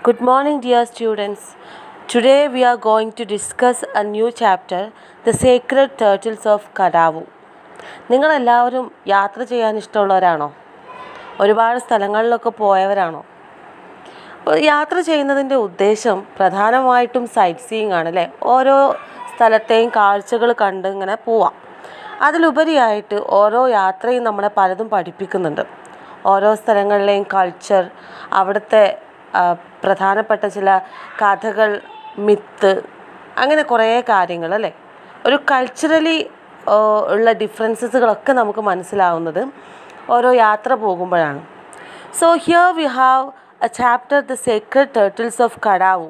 Good morning, dear students. Today we are going to discuss a new chapter, The Sacred Turtles of Kadavu. നിങ്ങളെല്ലാവരും യാത്ര ചെയ്യാൻ ഇഷ്ടമുള്ളവരാണോ ഒരുപാട് സ്ഥലങ്ങളിലൊക്കെ പോയവരാണോ അപ്പോൾ യാത്ര ചെയ്യുന്നതിൻ്റെ ഉദ്ദേശം പ്രധാനമായിട്ടും സൈറ്റ് സീയിങ് ആണ് അല്ലേ ഓരോ സ്ഥലത്തെയും കാഴ്ചകൾ കണ്ട് ഇങ്ങനെ പോവാം അതിലുപരിയായിട്ട് ഓരോ യാത്രയും നമ്മളെ പലതും പഠിപ്പിക്കുന്നുണ്ട് ഓരോ സ്ഥലങ്ങളിലെയും കൾച്ചർ അവിടുത്തെ ആ, പ്രധാനപ്പെട്ട ചില കഥകൾ മിത്ത് അങ്ങനെ കുറേ കാര്യങ്ങൾ അല്ലേ ഒരു കൾച്ചറലി ഉള്ള ഡിഫറൻസസുകളൊക്കെ നമുക്ക് മനസ്സിലാവുന്നത് ഓരോ യാത്ര പോകുമ്പോഴാണ് so here we have a chapter the sacred turtles of Kadavu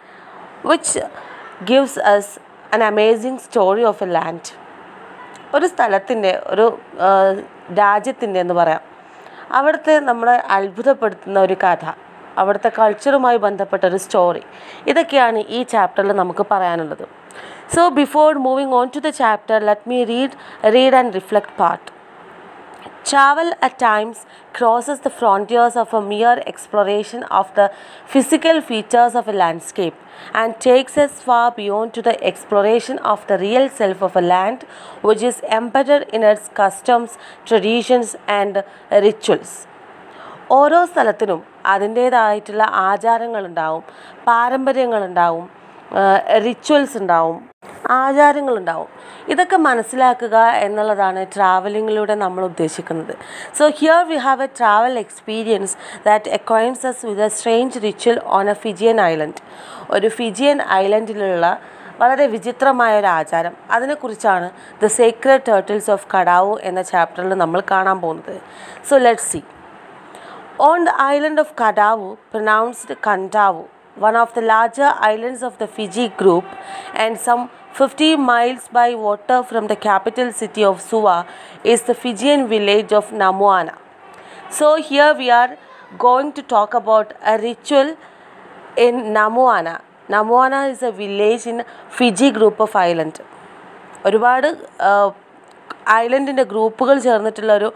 which gives us an amazing story of a land ഒരു സ്ഥലത്തിൻ്റെ ഒരു രാജ്യത്തിൻ്റെ എന്ന് പറയാം അവിടുത്തെ നമ്മളെ അത്ഭുതപ്പെടുത്തുന്ന ഒരു കഥ അവിടുത്തെ കൾച്ചറുമായി ബന്ധപ്പെട്ട ഒരു സ്റ്റോറി ഇതൊക്കെയാണ് ഈ ചാപ്റ്ററിൽ നമുക്ക് പറയാനുള്ളത് so before moving on to the chapter let me read read and reflect part Travel at times crosses the frontiers of a mere exploration of the physical features of a landscape and takes us far beyond to the exploration of the real self of a land which is embedded in its customs, traditions, and rituals. ഓരോ സ്ഥലത്തിനും അതിൻ്റേതായിട്ടുള്ള ആചാരങ്ങളുണ്ടാവും പാരമ്പര്യങ്ങളുണ്ടാവും rituals ഉണ്ടാവും ആചാരങ്ങളുണ്ടാവും ഇതൊക്കെ മനസ്സിലാക്കുക എന്നുള്ളതാണ് ട്രാവലിങ്ങിലൂടെ നമ്മൾ ഉദ്ദേശിക്കുന്നത് so here we have a travel experience that acquaints us with a strange ritual on a Fijian island ഒരു ഫിജിയൻ ഐലൻഡിലുള്ള വളരെ വിചിത്രമായ ഒരു ആചാരം അതിനെക്കുറിച്ചാണ് the sacred turtles of Kadavu എന്ന ചാപ്റ്ററിൽ നമ്മൾ കാണാൻ പോകുന്നത് so let see On the island of Kadavu, pronounced Kandavu, one of the larger islands of the Fiji group, and some 50 miles by water from the capital city of Suva, is the Fijian village of Namoana. So, here we are going to talk about a ritual in Namoana. Namoana is a village in Fiji group of island. ഒരുപാട് ഐലൻഡിൻ്റെ ഗ്രൂപ്പുകൾ ചേർന്നിട്ടുള്ള ഒരു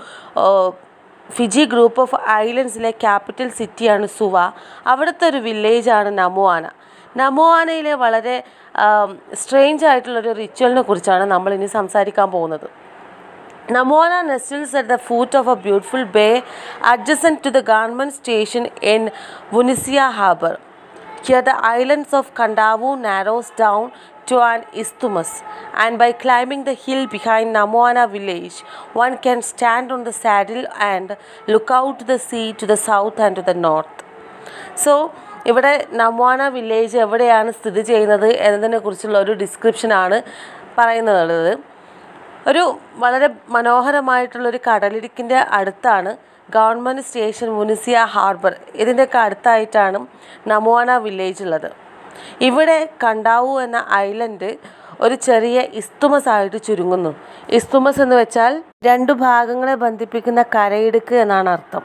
Fiji group of ഐലൻഡ്സിലെ capital സിറ്റിയാണ് Suva അവിടുത്തെ ഒരു വില്ലേജാണ് നമോവാന നമോവാനയിലെ വളരെ strange ആയിട്ടുള്ളൊരു റിച്വലിനെ കുറിച്ചാണ് നമ്മൾ ഇനി സംസാരിക്കാൻ പോകുന്നത് Namoana nestles at the foot of a beautiful bay adjacent to the government station in Vunisia Harbour. Here, the islands of Kandavu narrows down to an isthmus, and by climbing the hill behind Namoana village, one can stand on the saddle and look out to the sea to the south and to the north. So ഇവിടെ Namona village എവിടെയാണ് സ്ഥിതി ചെയ്യുന്നത് എന്നതിനെ കുറിച്ചുള്ള ഒരു ഡിസ്ക്രിപ്ഷനാണ് പറയുന്നത് ഒരു വളരെ മനോഹരമായിട്ടുള്ളൊരു കടലിടുക്കിൻ്റെ അടുത്താണ് ഗവൺമെൻറ് സ്റ്റേഷൻ മുനിസിയ ഹാർബർ ഇതിൻ്റെയൊക്കെ അടുത്തായിട്ടാണ് നമോന വില്ലേജ് ഉള്ളത് ഇവിടെ കണ്ടാവു എന്ന ഐലൻഡ് ഒരു ചെറിയ ഇസ്തുമസ് ആയിട്ട് ചുരുങ്ങുന്നു ഇസ്തുമസ് എന്ന് വെച്ചാൽ രണ്ടു ഭാഗങ്ങളെ ബന്ധിപ്പിക്കുന്ന കരയിടുക്ക് എന്നാണ് അർത്ഥം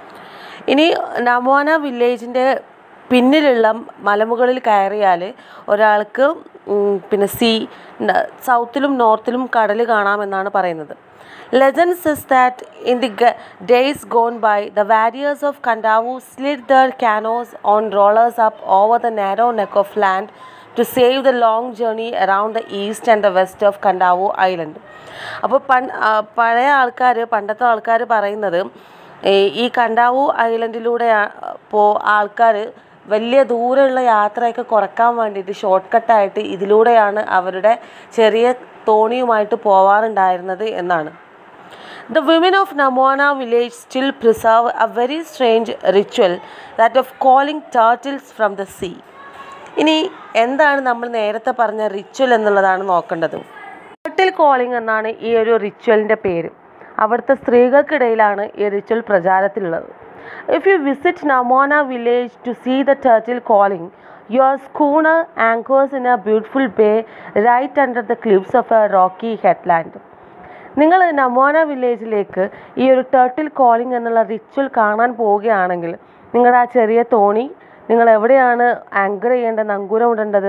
ഇനി നമോന വില്ലേജിൻ്റെ പിന്നിലുള്ള മലമുകളിൽ കയറിയാൽ ഒരാൾക്ക് ഉം, പിന്നെ സീ സൗത്തിലും നോർത്തിലും കടൽ കാണാമെന്നാണ് പറയുന്നത് legend says that in the g- days gone by, the warriors of Kandavu slid their canoes on rollers up over the narrow neck of land to save the long journey around the east and the west of Kandavu island. അപ്പോൾ പൺ ആ, പഴയ ആൾക്കാർ പണ്ടത്തെ ആൾക്കാർ പറയുന്നത് ഈ- ഈ കണ്ടാവു ഐലൻഡിലൂടെ പോ ആൾക്കാർ വലിയ ദൂരമുള്ള യാത്രയൊക്കെ കുറക്കാൻ വേണ്ടിയിട്ട് ഷോർട്ട് കട്ടായിട്ട് ഇതിലൂടെയാണ് അവരുടെ ചെറിയ തോണിയുമായിട്ട് പോവാറുണ്ടായിരുന്നത് എന്നാണ് The women of Namoana village still preserve a very strange ritual that of calling turtles from the sea. ഇനി എന്താണ് നമ്മൾ നേരത്തെ പറഞ്ഞ റിച്വൽ എന്നുള്ളതാണ് നോക്കേണ്ടത് ടേർട്ടിൽ കോളിംഗ് എന്നാണ് ഈ ഒരു റിച്വലിൻ്റെ പേര് അവിടുത്തെ സ്ത്രീകൾക്കിടയിലാണ് ഈ റിച്വൽ പ്രചാരത്തിലുള്ളത് if you visit Namona village to see the turtle calling your schooner anchors in a beautiful bay right under the cliffs of a rocky headland നിങ്ങൾ നമോന വില്ലേജിലേക്ക് ഈ ഒരു ടേർട്ടിൽ കോളിംഗ് എന്നുള്ള റിച്വൽ കാണാൻ പോവുകയാണെങ്കിൽ നിങ്ങളുടെ ആ ചെറിയ തോണി നിങ്ങൾ എവിടെയാണ് ആങ്കർ ചെയ്യേണ്ടത് നങ്കൂരം ഇടേണ്ടത്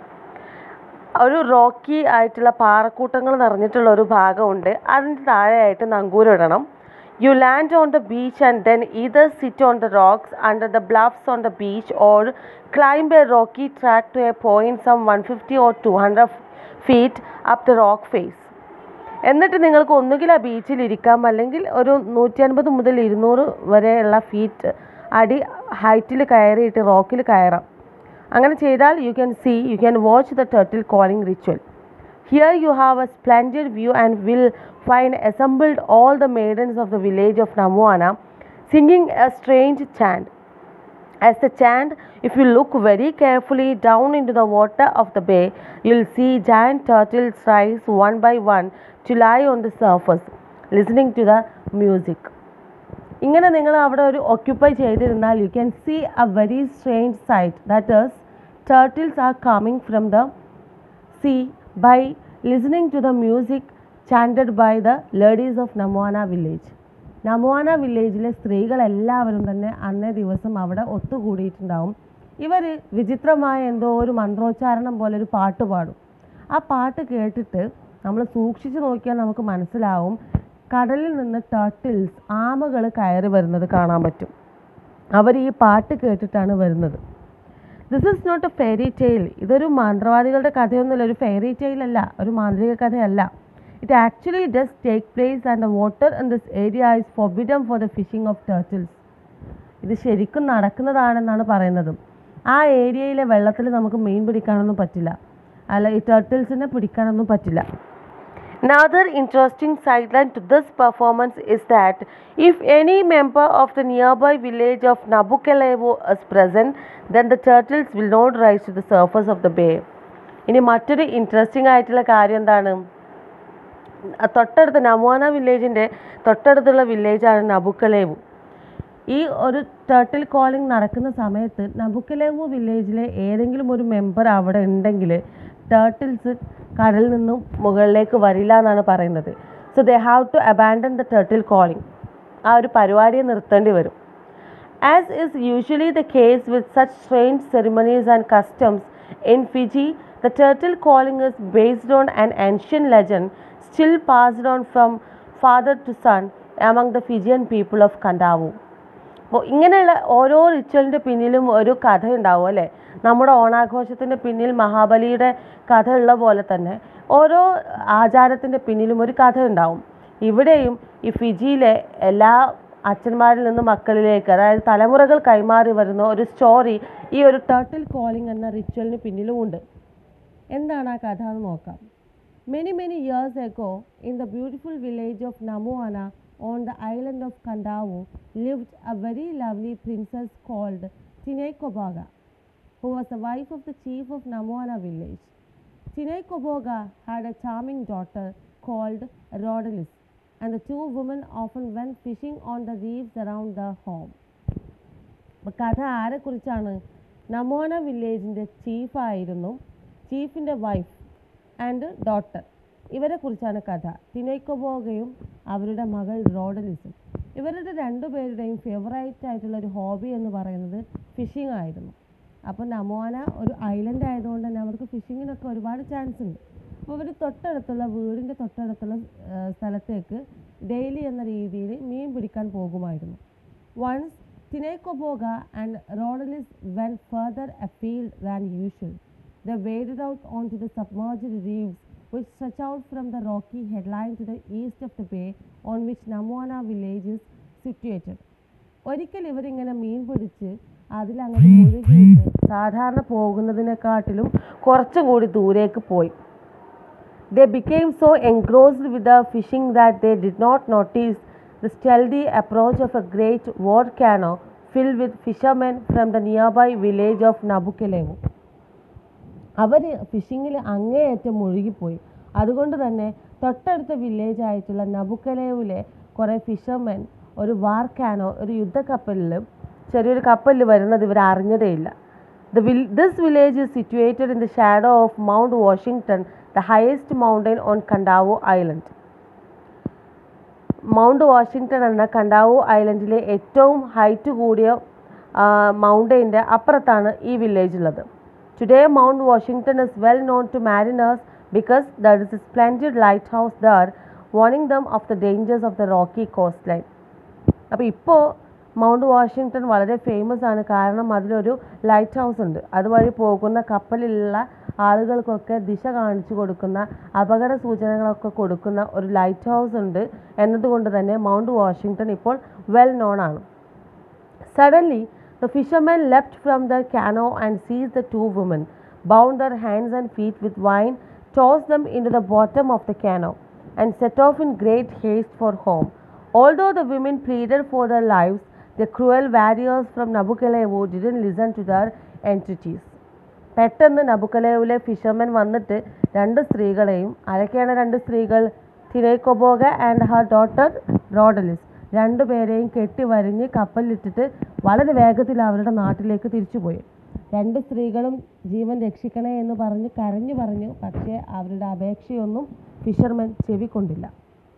ഒരു റോക്കി ആയിട്ടുള്ള പാറക്കൂട്ടങ്ങൾ നിറഞ്ഞിട്ടുള്ള ഒരു ഭാഗമുണ്ട് അതിൻ്റെ താഴെയായിട്ട് നങ്കൂരം ഇടണം You land on the beach and then either sit on the rocks under the bluffs on the beach or climb a rocky track to a point some 150 or 200 feet up the rock face. എന്നിട്ട് നിങ്ങൾക്ക് ഒന്നുകിൽ ആ ബീച്ചിൽ ഇരിക്കാം അല്ലെങ്കിൽ ഒരു നൂറ്റി അൻപത് മുതൽ ഇരുന്നൂറ് വരെയുള്ള ഫീറ്റ് അടി ഹൈറ്റിൽ കയറിയിട്ട് റോക്കിൽ കയറാം അങ്ങനെ ചെയ്താൽ you can see you can watch the turtle calling ritual Here you have a splendid view and will find assembled all the maidens of the village of Namuana singing a strange chant. As the chant, if you look very carefully down into the water of the bay, you'll see giant turtles rise one by one to lie on the surface, listening to the music. ഇങ്ങനെ നിങ്ങൾ അവിടെ ഒരു occupy ചെയ്തിരുന്നാൽ you can see a very strange sight that is turtles are coming from the sea by listening to the music chanted by the ladies of Namoana village. Namoana വില്ലേജിലെ സ്ത്രീകളെല്ലാവരും തന്നെ അന്നേ ദിവസം അവിടെ ഒത്തുകൂടിയിട്ടുണ്ടാവും ഇവർ വിചിത്രമായ എന്തോ ഒരു മന്ത്രോച്ചാരണം പോലെ ഒരു പാട്ട് പാടും ആ പാട്ട് കേട്ടിട്ട് നമ്മൾ സൂക്ഷിച്ചു നോക്കിയാൽ നമുക്ക് മനസ്സിലാവും കടലിൽ നിന്ന് ടർട്ടിൽസ് ആമകൾ കയറി വരുന്നത് കാണാൻ പറ്റും അവർ ഈ പാട്ട് കേട്ടിട്ടാണ് വരുന്നത് this is not a fairy tale ഇതൊരു മന്ത്രവാദികളുടെ കഥയൊന്നുമല്ല ഒരു ഫെയറി ടെയിൽ അല്ല ഒരു മാന്ത്രിക കഥയല്ല it actually does take place and the water in this area is forbidden for the fishing of turtles ഇത് ശരിക്കും നടക്കുന്നതാണെന്നാണ് പറയുന്നത് ആ ഏരിയയിലെ വെള്ളത്തിൽ നമുക്ക് മീൻ പിടിക്കാനൊന്നും പറ്റില്ല അല്ല ഈ ടേർട്ടിൽസിനെ പിടിക്കാനൊന്നും പറ്റില്ല Another interesting sideline to this performance is that if any member of the nearby village of Nabukelevo is present, then the turtles will not rise to the surface of the bay. ഇനി മറ്റൊരു interesting ആയിട്ടുള്ള കാര്യം എന്താണ് തൊട്ടടുത്ത നമോന വില്ലേജിൻ്റെ തൊട്ടടുത്തുള്ള വില്ലേജാണ് നബുക്കലേവു ഈ ഒരു turtle calling നടക്കുന്ന സമയത്ത് നബുക്കലേവു വില്ലേജിലെ ഏതെങ്കിലും ഒരു മെമ്പർ അവിടെ ഉണ്ടെങ്കിൽ ടേർട്ടിൽസ് കടലിൽ നിന്നും മുകളിലേക്ക് വരില്ല എന്നാണ് പറയുന്നത് so they have to abandon the turtle calling ആ ഒരു പരിപാടിയെ നിർത്തേണ്ടി വരും As is usually the case with such strange ceremonies and customs, in Fiji, the turtle calling is based on an ancient legend still passed on from father to son among the Fijian people of Kandavu. അപ്പോൾ ഇങ്ങനെയുള്ള ഓരോ റിച്വലിൻ്റെ പിന്നിലും ഒരു കഥ ഉണ്ടാവും അല്ലേ നമ്മുടെ ഓണാഘോഷത്തിൻ്റെ പിന്നിൽ മഹാബലിയുടെ കഥ ഉള്ള പോലെ തന്നെ ഓരോ ആചാരത്തിൻ്റെ പിന്നിലും ഒരു കഥ ഉണ്ടാവും ഇവിടെയും ഈ ഫിജിയിലെ എല്ലാ അച്ഛന്മാരിൽ നിന്ന് മക്കളിലേക്ക് അതായത് തലമുറകൾ കൈമാറി വരുന്ന ഒരു സ്റ്റോറി ഈ ഒരു ടർട്ടിൽ കോളിംഗ് എന്ന റിച്വലിന് പിന്നിലും ഉണ്ട് എന്താണ് ആ കഥ എന്ന് നോക്കാം many many years ago in the beautiful village of Namuana on the island of Kandavu lived a very lovely princess called Tinaicoboga who was the wife of the chief of Namoana village. Chinay had a charming daughter called Rhodalis, and the two women often went fishing on the reefs around their home. അപ്പോൾ കഥ ആരെക്കുറിച്ചാണ് Namoana വില്ലേജിൻ്റെ ചീഫായിരുന്നു ചീഫിൻ്റെ wife and daughter ഇവരെ കുറിച്ചാണ് കഥ തിനൈക്കൊബോഗയും അവരുടെ മകൾ റോഡലിസും ഇവരുടെ രണ്ടുപേരുടെയും ഫേവറേറ്റ് ആയിട്ടുള്ള ഒരു ഹോബി എന്ന് പറയുന്നത് ഫിഷിംഗ് ആയിരുന്നു അപ്പോൾ നമോന ഒരു ഐലൻഡ് ആയതുകൊണ്ട് തന്നെ അവർക്ക് ഫിഷിങ്ങിനൊക്കെ ഒരുപാട് ചാൻസ് ഉണ്ട് അപ്പോൾ അവർ തൊട്ടടുത്തുള്ള വീടിൻ്റെ തൊട്ടടുത്തുള്ള ആ, സ്ഥലത്തേക്ക് ഡെയിലി എന്ന രീതിയിൽ മീൻ പിടിക്കാൻ പോകുമായിരുന്നു once Tinaicoboga and Raudalice went further afield than usual. They waded out onto the submerged reefs which stretch out from the rocky headland to the east of the bay on which Namoana village is situated. ഒരിക്കൽ ഇവരിങ്ങനെ മീൻ പിടിച്ച് അതിലങ്ങോട്ട് മുഴുകിയിട്ട് സാധാരണ പോകുന്നതിനെക്കാട്ടിലും കുറച്ചും കൂടി ദൂരേക്ക് പോയി They became so engrossed with the fishing that they did not notice the stealthy approach of a great volcano filled with fishermen from the nearby village of Nabukelevu. അവർ ഫിഷിങ്ങിൽ അങ്ങേയറ്റം മുഴുകിപ്പോയി അതുകൊണ്ട് തന്നെ തൊട്ടടുത്ത വില്ലേജ് ആയിട്ടുള്ള നബുക്കലേവിലെ കുറേ ഫിഷർമെൻ ഒരു വാർക്കാനോ ഒരു യുദ്ധക്കപ്പലിൽ ചെറിയൊരു കപ്പലിൽ വരുന്നത് ഇവർ അറിഞ്ഞതേയില്ല the will this village is situated in the shadow of Mount Washington the highest mountain on Kandavu island Mount Washington എന്ന കണ്ടാവോ ഐലൻഡിലെ ഏറ്റവും ഹൈറ്റ് കൂടിയ മൗണ്ടൈൻ്റെ അപ്പുറത്താണ് ഈ വില്ലേജ് ഉള്ളത് today Mount Washington is well known to mariners because there is a splendid lighthouse there warning them of the dangers of the rocky coastline അപ്പോൾ ഇപ്പോൾ mount Washington വളരെ famous ആണ് കാരണം അതിലൊരു ലൈറ്റ് ഹൗസ് ഉണ്ട് അതുവഴി പോകുന്ന കപ്പലിലുള്ള ആളുകൾക്കൊക്കെ ദിശ കാണിച്ചു കൊടുക്കുന്ന അപകട സൂചനകളൊക്കെ കൊടുക്കുന്ന ഒരു ലൈറ്റ് ഹൗസ് ഉണ്ട് എന്നതുകൊണ്ട് തന്നെ മൗണ്ട് വാഷിങ്ടൺ ഇപ്പോൾ വെൽ നോൺ ആണ് Suddenly, the fishermen leapt from their canoe and seized the two women, bound their hands and feet with wine, tossed them into the bottom of the canoe, and set off in great haste for home. Although the women pleaded for their lives, the cruel warriors from Nabucalevu didn't listen to their entreaties. പെട്ടെന്ന് നബുക്കലേവിലെ fishermen വന്നിട്ട് രണ്ട് സ്ത്രീകളെയും ആരൊക്കെയാണ് രണ്ട് സ്ത്രീകൾ Tinaicoboga and her daughter Raudalice രണ്ടുപേരെയും കെട്ടി വരിഞ്ഞ് കപ്പലിലിട്ടിട്ട് വളരെ വേഗത്തിൽ അവരുടെ നാട്ടിലേക്ക് തിരിച്ചുപോയി രണ്ട് സ്ത്രീകളും ജീവൻ രക്ഷിക്കണേ എന്ന് പറഞ്ഞ് കരഞ്ഞു പറഞ്ഞു പക്ഷേ അവരുടെ അപേക്ഷയൊന്നും ഫിഷർമെൻ ചെവിക്കൊണ്ടില്ല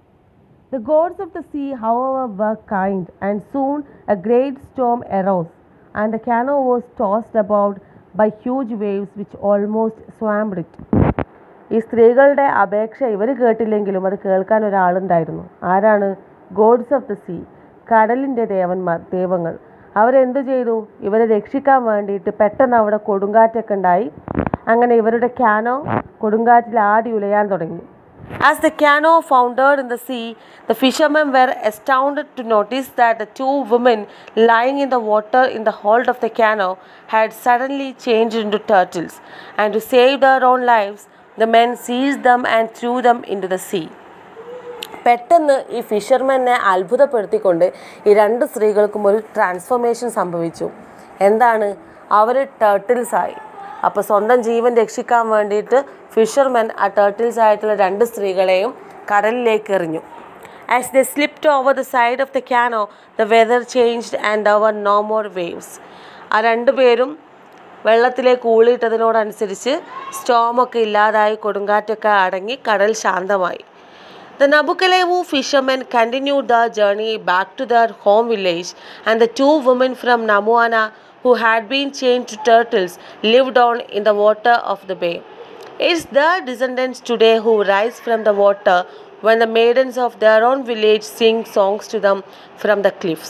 The gods of the sea, however, were kind, and soon a great storm arose, and the canoe was tossed about by huge waves which almost swamped it. ഈ സ്ത്രീകളുടെ അപേക്ഷ ഇവർ കേട്ടില്ലെങ്കിലും അത് കേൾക്കാൻ ഒരാളുണ്ടായിരുന്നു ആരാണ് ഗോഡ്സ് ഓഫ് ദ സീ കടലിൻ്റെ ദേവന്മാർ ദൈവങ്ങൾ അവരെന്തു ചെയ്തു ഇവരെ രക്ഷിക്കാൻ വേണ്ടിയിട്ട് പെട്ടെന്ന് അവിടെ കൊടുങ്കാറ്റൊക്കെ ഉണ്ടായി അങ്ങനെ ഇവരുടെ ക്യാനോ കൊടുങ്കാറ്റിൽ ആടി ഉലയാൻ തുടങ്ങി As the canoe foundered in the sea, the fishermen were astounded to notice that the two women lying in the water in the hold of the canoe had suddenly changed into turtles, and to save their own lives, the men seized them and threw them into the sea. പെട്ടെന്ന് ഈ ഫിഷർമെന്നെ അത്ഭുതപ്പെടുത്തിക്കൊണ്ട് ഈ രണ്ട് സ്ത്രീകൾക്കും ഒരു transformation സംഭവിച്ചു എന്താണ് അവർ turtles ആയി അപ്പോൾ സ്വന്തം ജീവൻ രക്ഷിക്കാൻ വേണ്ടിയിട്ട് ഫിഷർമെൻ ആ ടേർട്ടിൽസ് ആയിട്ടുള്ള രണ്ട് സ്ത്രീകളെയും കടലിലേക്ക് എറിഞ്ഞു as they slipped over the side of the canoe the weather changed and അവർ നോ മോർ വേവ്സ് ആ രണ്ട് പേരും വെള്ളത്തിലേക്ക് ഊളിയിട്ടതിനോടനുസരിച്ച് സ്റ്റോമൊക്കെ ഇല്ലാതായി കൊടുങ്കാറ്റൊക്കെ അടങ്ങി കടൽ ശാന്തമായി The Nabukalevu fishermen continued their journey back to their home village, and the two women from Namuana who had been chained to turtles lived on in the water of the bay. It's their descendants today who rise from the water when the maidens of their own village sing songs to them from the cliffs.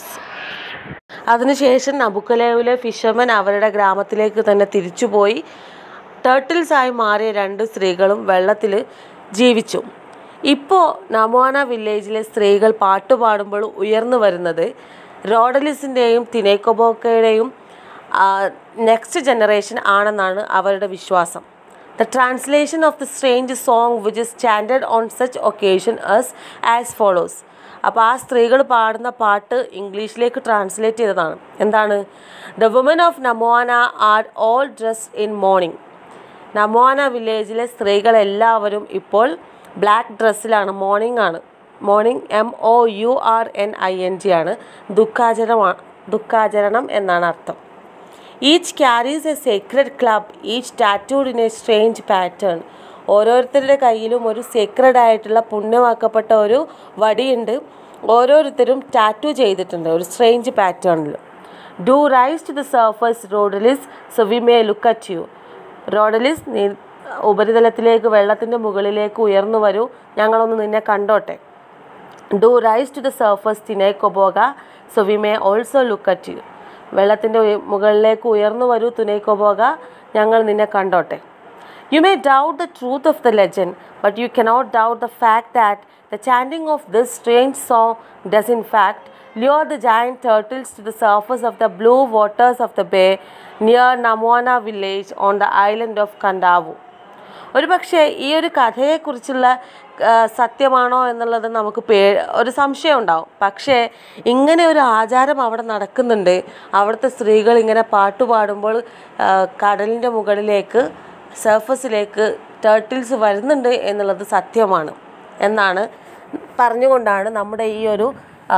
അതിനുശേഷം നബുക്കലേവിലെ fishermen അവരുടെ ഗ്രാമത്തിലേക്ക് തന്നെ തിരിച്ചുപോയി ടേർട്ടിൽസായി മാറിയ രണ്ട് സ്ത്രീകളും വെള്ളത്തിൽ ജീവിച്ചു ഇപ്പോൾ നമോന വില്ലേജിലെ സ്ത്രീകൾ പാട്ടുപാടുമ്പോൾ ഉയർന്നു വരുന്നത് റോഡലിസിൻ്റെയും തിനേക്കൊബോക്കയുടെയും നെക്സ്റ്റ് ജനറേഷൻ ആണെന്നാണ് അവരുടെ വിശ്വാസം the translation of the strange song which is standard on such occasion as as follows അപ്പോൾ ആ സ്ത്രീകൾ പാടുന്ന പാട്ട് ഇംഗ്ലീഷിലേക്ക് ട്രാൻസ്ലേറ്റ് ചെയ്തതാണ് എന്താണ് the woman of Namoana are all dress in mourning Namoana വില്ലേജിലെ സ്ത്രീകളെല്ലാവരും ഇപ്പോൾ ബ്ലാക്ക് ഡ്രസ്സിലാണ് മോർണിംഗ് ആണ് mourning M O U R N I N G ആണ് ദുഃഖാചരണമാണ് ദുഃഖാചരണം എന്നാണ് അർത്ഥം each carries a secret club each tattooed in a strange pattern ഓരോരുത്തരുടെ കയ്യിലും ഒരു സീക്രഡ് ആയിട്ടുള്ള പുണ്യമാക്കപ്പെട്ട ഒരു വടിയുണ്ട് ഓരോരുത്തരും ടാറ്റു ചെയ്തിട്ടുണ്ട് ഒരു സ്ട്രേഞ്ച് പാറ്റേണിൽ do rise to the surface Raudalice so we may look at you Raudalice നീ ഉപരിതലത്തിലേക്ക് വെള്ളത്തിൻ്റെ മുകളിലേക്ക് ഉയർന്നു വരൂ ഞങ്ങളൊന്ന് നിന്നെ കണ്ടോട്ടെ do rise to the surface Tinaicoboga so we may also look at you വെള്ളത്തിൻ്റെ മുകളിലേക്ക് ഉയർന്നു വരൂ തുനേക്കൊബോക ഞങ്ങൾ നിന്നെ കണ്ടോട്ടെ you may doubt the truth of the legend but you cannot doubt the fact that the chanting of this strange song does in fact lure the giant turtles to the surface of the blue waters of the bay near Namoana village on the island of Kandavu. ഒരു പക്ഷേ ഈ ഒരു കഥയെക്കുറിച്ചുള്ള ആ, സത്യമാണോ എന്നുള്ളത് നമുക്ക് പേ ഒരു സംശയം ഉണ്ടാവും പക്ഷേ ഇങ്ങനെ ഒരു ആചാരം അവിടെ നടക്കുന്നുണ്ട് അവിടുത്തെ സ്ത്രീകൾ ഇങ്ങനെ പാട്ട് പാടുമ്പോൾ ആ, കടലിൻ്റെ മുകളിലേക്ക് സർഫസിലേക്ക് ടേർട്ടിൽസ് വരുന്നുണ്ട് എന്നുള്ളത് സത്യമാണ് എന്നാണ് പറഞ്ഞുകൊണ്ടാണ് നമ്മുടെ ഈ ഒരു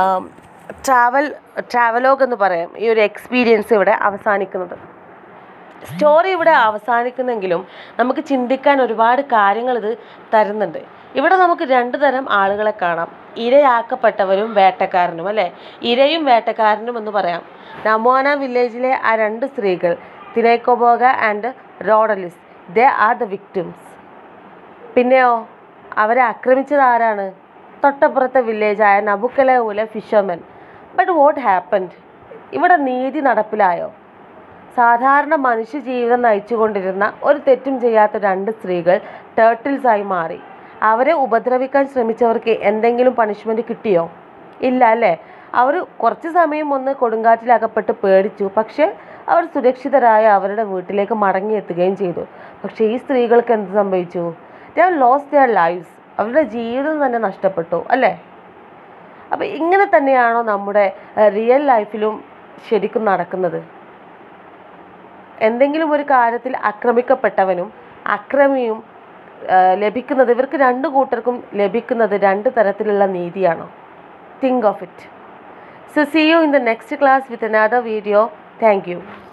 ട്രാവൽ ട്രാവലോഗ് എന്ന് പറയാം ഈ ഒരു എക്സ്പീരിയൻസ് ഇവിടെ അവസാനിക്കുന്നത് സ്റ്റോറി ഇവിടെ അവസാനിക്കുന്നെങ്കിലും നമുക്ക് ചിന്തിക്കാൻ ഒരുപാട് കാര്യങ്ങൾ ഇത് തരുന്നുണ്ട് ഇവിടെ നമുക്ക് രണ്ട് തരം ആളുകളെ കാണാം ഇരയാക്കപ്പെട്ടവരും വേട്ടക്കാരനും അല്ലേ ഇരയും വേട്ടക്കാരനും എന്ന് പറയാം നമോന വില്ലേജിലെ ആ രണ്ട് സ്ത്രീകൾ Tinaicoboga and Raudalice they are the victims പിന്നെയോ അവരെ ആക്രമിച്ചത് ആരാണ് തൊട്ടപ്പുറത്തെ വില്ലേജായ നബുക്കലൂലെ ഫിഷർമെൻ ബട്ട് വാട്ട് ഹാപ്പൻഡ് ഇവിടെ നീതി നടപ്പിലായോ സാധാരണ മനുഷ്യ ജീവിതം നയിച്ചുകൊണ്ടിരുന്ന ഒരു തെറ്റും ചെയ്യാത്ത രണ്ട് സ്ത്രീകൾ ടേർട്ടിൽസായി മാറി അവരെ ഉപദ്രവിക്കാൻ ശ്രമിച്ചവർക്ക് എന്തെങ്കിലും പണിഷ്മെൻറ്റ് കിട്ടിയോ ഇല്ല അല്ലേ അവർ കുറച്ച് സമയം ഒന്ന് കൊടുങ്കാറ്റിലകപ്പെട്ട് പേടിച്ചു പക്ഷേ അവർ സുരക്ഷിതരായ അവരുടെ വീട്ടിലേക്ക് മടങ്ങിയെത്തുകയും ചെയ്തു പക്ഷേ ഈ സ്ത്രീകൾക്ക് എന്ത് സംഭവിച്ചു they are lose their lives അവരുടെ ജീവിതം തന്നെ നഷ്ടപ്പെട്ടു അല്ലേ അപ്പോൾ ഇങ്ങനെ തന്നെയാണോ നമ്മുടെ റിയൽ ലൈഫിലും ശരിക്കും നടക്കുന്നത് എന്തെങ്കിലും ഒരു കാര്യത്തിൽ ആക്രമിക്കപ്പെട്ടവനും അക്രമിയും ആ, ലഭിക്കുന്നത് ഇവർക്ക് രണ്ട് കൂട്ടർക്കും ലഭിക്കുന്നത് രണ്ട് തരത്തിലുള്ള നീതിയാണോ think of it so see you in the next class with another video thank U